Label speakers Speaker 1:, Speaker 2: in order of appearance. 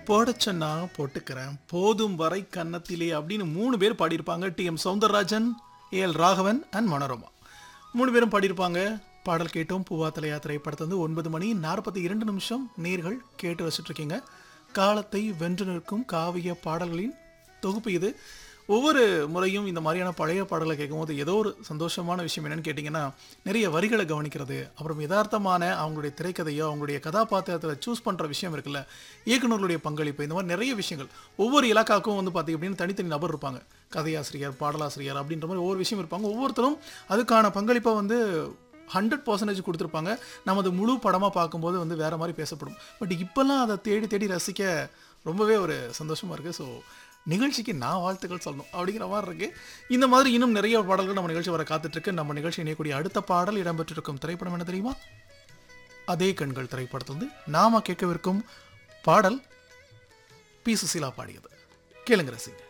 Speaker 1: போடச் சொன்னா போட்டுக்கிறேன் போதும் வரை கன்னத்திலே அப்படின்னு மூணு பேர் பாடியிருப்பாங்க T M Soundararajan A L Raghavan and Manorama மூணு பேரும் பாடியிருப்பாங்க பாடல் கேட்டோம் பூவாத்தலையா திரைப்படத்தை வந்து ஒன்பது மணி நாற்பத்தி இரண்டு நிமிஷம் நேர்கள் கேட்டு வச்சுட்டு இருக்கீங்க காலத்தை வென்று நிற்கும் காவிய பாடல்களின் தொகுப்பு இது ஒவ்வொரு முறையும் இந்த மாதிரியான பழைய பாடலை கேட்கும்போது ஏதோ ஒரு சந்தோஷமான விஷயம் என்னன்னு கேட்டிங்கன்னா நிறைய வரிகளை கவனிக்கிறது அப்புறம் யதார்த்தமான அவங்களுடைய திரைக்கதையோ அவங்களுடைய கதாபாத்திரத்தில் சூஸ் பண்ணுற விஷயம் இருக்குல்ல இயக்குனர்களுடைய பங்களிப்பு இந்த மாதிரி நிறைய விஷயங்கள் ஒவ்வொரு இலாக்காக்கும் வந்து பார்த்திங்க அப்படின்னு தனித்தனி நபர் இருப்பாங்க கதையாசிரியர் பாடலாசிரியர் அப்படின்ற மாதிரி ஒவ்வொரு விஷயம் இருப்பாங்க ஒவ்வொருத்தரும் அதுக்கான பங்களிப்பை வந்து ஹண்ட்ரட் பர்சன்டேஜ் கொடுத்துருப்பாங்க நம்ம அது முழு படமாக பார்க்கும்போது வந்து வேற மாதிரி பேசப்படும் பட் இப்போல்லாம் அதை தேடி தேடி ரசிக்க ரொம்பவே ஒரு சந்தோஷமாக இருக்குது ஸோ நிகழ்ச்சிக்கு நான் வாழ்த்துக்கள் சொல்லணும் அப்படிங்கிற மாதிரி இருக்கு இந்த மாதிரி இன்னும் நிறைய பாடல்கள் நம்ம நிகழ்ச்சி வர காத்துட்ருக்கு நம்ம நிகழ்ச்சி இணையக்கூடிய அடுத்த பாடல் இடம்பெற்றிருக்கும் திரைப்படம் என்ன தெரியுமா அதே கண்கள் திரைப்படத்தில் வந்து நாம கேட்கவிருக்கும் பாடல் பி சுசீலா பாடியது கேளுங்க ரசிங்க